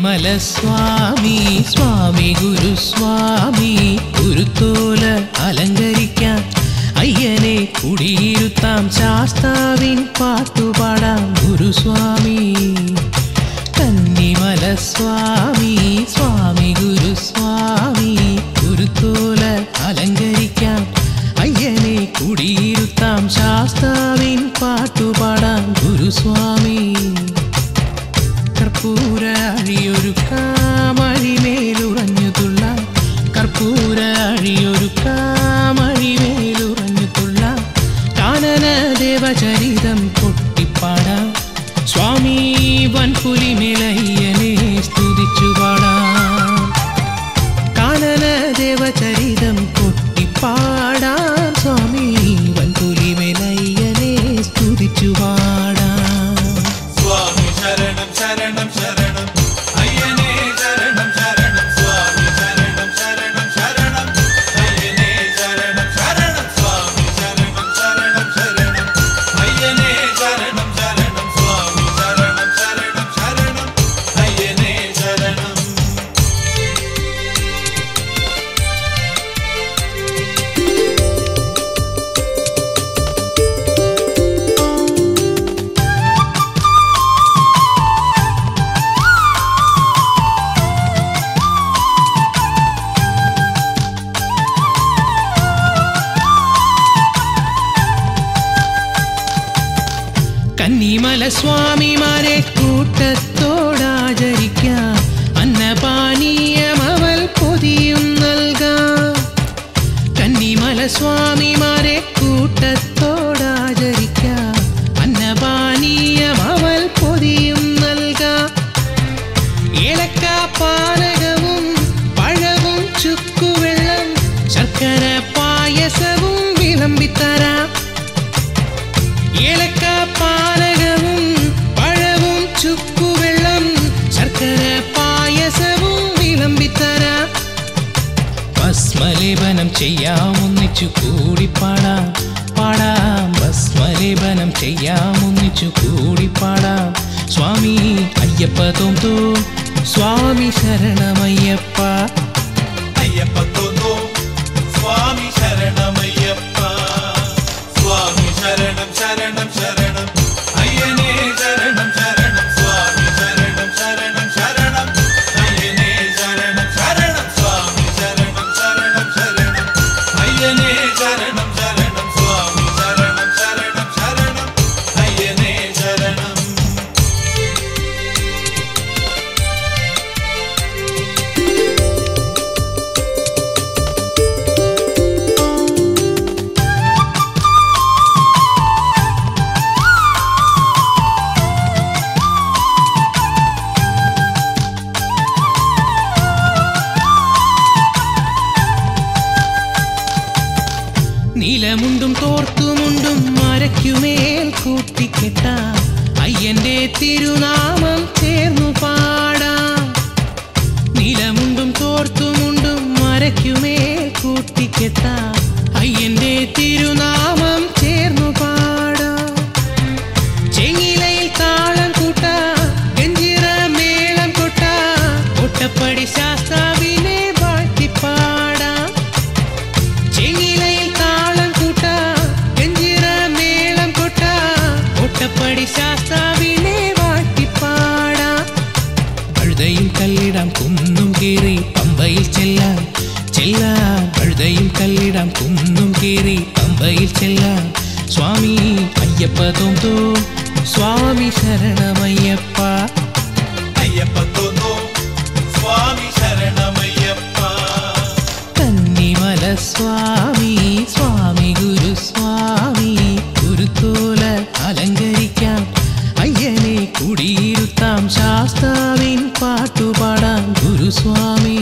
കന്നിമല സ്വാമി സ്വാമി ഗുരുസ്വാമി ഗുരുത്തോല അലങ്കരിക്കാൻ അയ്യനെ കുടിയിരുത്താം ശാസ്താവിൻ പാട്ടുപാടാം ഗുരുസ്വാമി കന്നിമല സ്വാമി സ്വാമി ഗുരുസ്വാമി ഗുരുത്തോല അലങ്കരിക്കാം അയ്യനെ കുടിയിരുത്താം ശാസ്താവിൻ പാട്ടുപാടാം ഗുരുസ്വാമി കർപ്പൂര അഴിയൊരു കാമഴിമേലുറഞ്ഞു തുള്ള കർപ്പൂര അഴിയൊരു കാമഴിമേലുറഞ്ഞു തുള്ള കാനന ദേവചരിതം കൊട്ടിപ്പാടാം സ്വാമി വൻപുലിമിലയ്യനെ സ്തുതിച്ചു പാടാം കാനന ദേവചരിതം കൊട്ടിപ്പാടാം സ്വാമി വൻപുലിമിലയ്യനെ സ്തുതിച്ചു പാടാം സ്വാമി ശരണം ശരണം ശരണം അയ്യനേ ശരണം ശരണം സ്വാമി ശരണം ശരണം ശരണം അയ്യനേ ശരണം ശരണം സ്വാമി ശരണം ശരണം ശരണം അയ്യനേ ശരണം ശരണം സ്വാമി ശരണം ശരണം ശരണം അയ്യനേ ശരണം കന്നിമല സ്വാമിമാരെ കൂട്ടത്തോടാചരിക്കാം അന്നപാനീയമവൽ പൊതിയും നൽകാം കന്നിമല സ്വാമിമാരെ കൂട്ടത്തോടാചരിക്കാം അന്നപാനീയമവൽ പൊതിയും നൽകാം ഏലക്ക പാനകവും പഴവും ചുക്കുവെള്ളം ശർക്കര പായസവും വിളമ്പിത്തരാം ഏലക്ക പാനകവും പഴവും ചുക്കുവെള്ളം ശർക്കര പായസവും വിളമ്പിത്തരാം ഭസ്മലേപനം ചെയ്യാം ഒന്നിച്ചു കൂടി പാടാം പാടാം ഭസ്മലേപനം ചെയ്യാം ഒന്നിച്ചു കൂടി പാടാം സ്വാമി അയ്യപ്പ തോം തോം സ്വാമി ശരണമയ്യപ്പ അയ്യപ്പ തോന്നോ സ്വാമി ശരണമയ്യപ്പ സ്വാമി ശരണം ശരണം ശരണം അയ്യനേ ശരണം ശരണം സ്വാമി ശരണം ശരണം ശരണം അയ്യനേ ശരണം ശരണം സ്വാമി ശരണം ശരണം ശരണം അയ്യനേ ശരണം ശരണം സ്വാമി ശരണം ശരണം ശരണം അയ്യനേ ശരണം നീലമുണ്ടും തോർത്തുമുണ്ടും മരയ്ക്കുമേൽ കൂട്ടിക്കെട്ടാം അയ്യന്റെ തിരുനാമം ചേർന്നു പാടാം നീലമുണ്ടും തോർത്തുമുണ്ടും മരയ്ക്കുമേൽ കൂട്ടിക്കെട്ടാം അയ്യന്റെ തിരുനാമം ചേർന്നു പാടാം ചെങ്ങിലയിൽ താളം കൂട്ട ഗഞ്ചിറ മേളം കൊട്ട ഒട്ടപ്പടി ശാസ്താവിനെ വാഴ്ത്തിപ്പാടാം ചെങ്ങിലയിൽ താളം കൂട്ട ഗഞ്ചിറ മേളം കൊട്ട ഒട്ടപ്പടി ശാസ്താവിനെ വാഴ്ത്തിപ്പാടാം പഴുതയും കല്ലിടാം കുന്നും കീറി പമ്പയിൽ ചെല്ലാം ചെല്ലാം പഴുതയും കല്ലിടാം കുന്നും കീറി പമ്പയിൽ ചെല്ലാം സ്വാമി അയ്യപ്പ തോം തോം സ്വാമി ശരണമയ്യപ്പ അയ്യപ്പ തോന്നോ സ്വാമി ശരണമയ്യപ്പ കന്നിമല സ്വാമി സ്വാമി ഗുരുസ്വാമി ഗുരുത്തോല അലങ്കരിക്കാം അയ്യനെ കുടിയിരുത്താം ശാസ്താവിൻ പാട്ടുപാടാം ഗുരുസ്വാമി